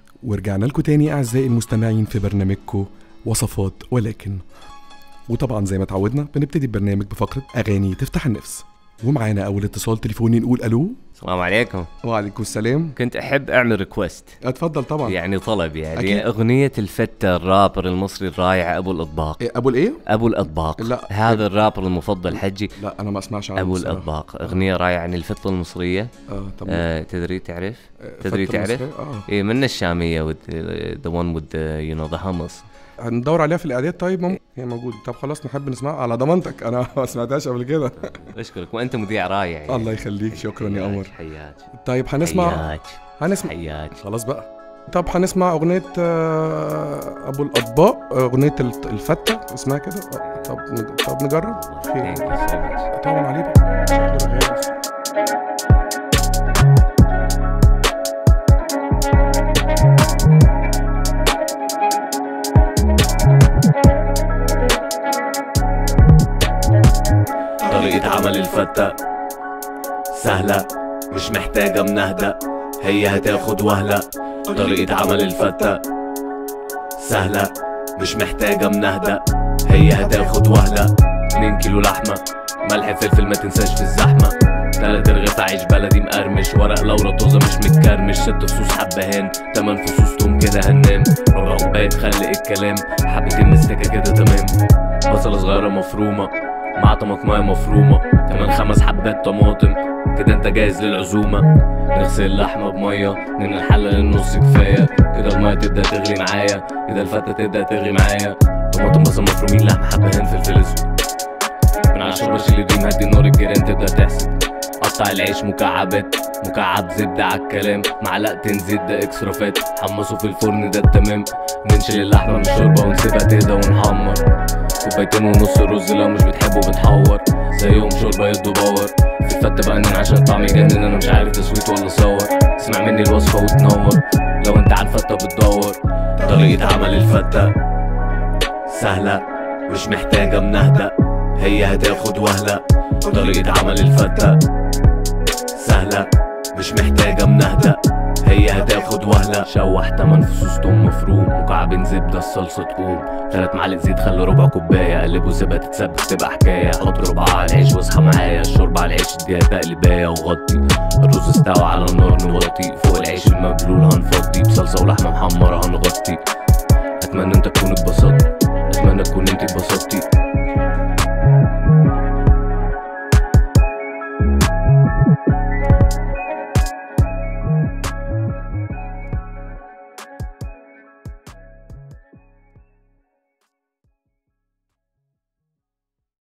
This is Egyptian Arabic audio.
ورجعنا لكم تاني أعزائي المستمعين في برنامجكم وصفات ولكن وطبعا زي ما اتعودنا بنبتدي البرنامج بفقرة أغاني تفتح النفس ومعانا أول اتصال تليفوني نقول ألو السلام عليكم وعليكم السلام كنت احب اعمل ريكوست اتفضل طبعا يعني طلب يعني أكيد. اغنيه الفتى الرابر المصري الرائع ابو الاطباق إيه أبو الإيه؟ ابو الاطباق لا. هذا الرابر المفضل حجي لا أنا ما أسمعش عنه ابو بصراحة. الاطباق اغنيه رائعه عن الفتة المصرية آه طب آه تدري تعرف آه، تدري فترة تعرف مصرية؟ آه ايه من الشاميه with the one with the, you know the hummus هندور عليها في الإعداد طيب ممكن هي موجودة طب خلاص نحب نسمعها على ضمانتك أنا ما سمعتهاش قبل كده اشكرك وانت مذيع رائع يعني. الله يخليك شكرا يا قمر حياك طيب هنسمع حياك هنسمع حياك خلاص بقى طب هنسمع أغنية آه، أبو الأطباق أغنية الت- الفتة اسمها كده آه، طب نج- طب نجرب خير. Thank you so much. طبعا عليه بقى شكله غالي. طريقة عمل الفتة سهلة مش محتاجة منهدة هي هتاخد وهلة طريقة عمل الفتة سهلة مش محتاجة منهدة هي هتاخد وهلة 2 كيلو لحمة ملح فلفل ما تنساش في الزحمة تلات رغيف عيش بلدي مقرمش ورق لورا طازة مش متكرمش ست فصوص حبهان تمن فصوص توم كده هننام ربع كوباية خلق الكلام حبتين مستكة كده تمام بصلة صغيرة مفرومة مع طماطماية مفرومة كمان خمس حبات طماطم كده انت جاهز للعزومة نغسل اللحمة بمية من الحلة للنص كفاية كده المية تبدأ تغلي معايا كده الفتة تبدأ تغلي معايا طماطم بصل مفرومين لحمة حبهان فلفل اسود من على الشوربة شيل الدين هدي النار الجيران تبدأ تحسد قطع العيش مكعبات مكعب زبدة عالكلام معلقتين زيت ده اكسترا فات حمصه في الفرن ده التمام ننشل اللحمة من الشوربة ونسيبها تهدى ونحمر كوبايتين ونص رز لو مش بتحبه بتحور زيهم شوربة يدوا باور في الفتة بقنن عشان الطعم يجنن انا مش عارف تسويت ولا صور اسمع مني الوصفة وتنور لو انت على الفتة بتدور طريقة عمل الفتة سهلة مش محتاجة منهدة هي هتاخد وهلة طريقة عمل الفتة سهلة مش محتاجة منهدة هي هتاخد وهلة شوح تمن فصوص توم مفروم مكعبين زبدة الصلصة تقوم تلات معالق زيت خلي ربع كوباية قلبه سيبها تتسبك تبقى حكاية حط ربعها على العيش واصحى معايا الشوربة على العيش اديها تقلباية وغطي الرز استوى على النار نوطي فوق العيش المبلول هنفضي بصلصة ولحمة محمرة هنغطي اتمنى انت تكون اتبسطت اتمنى تكون انت اتبسطتي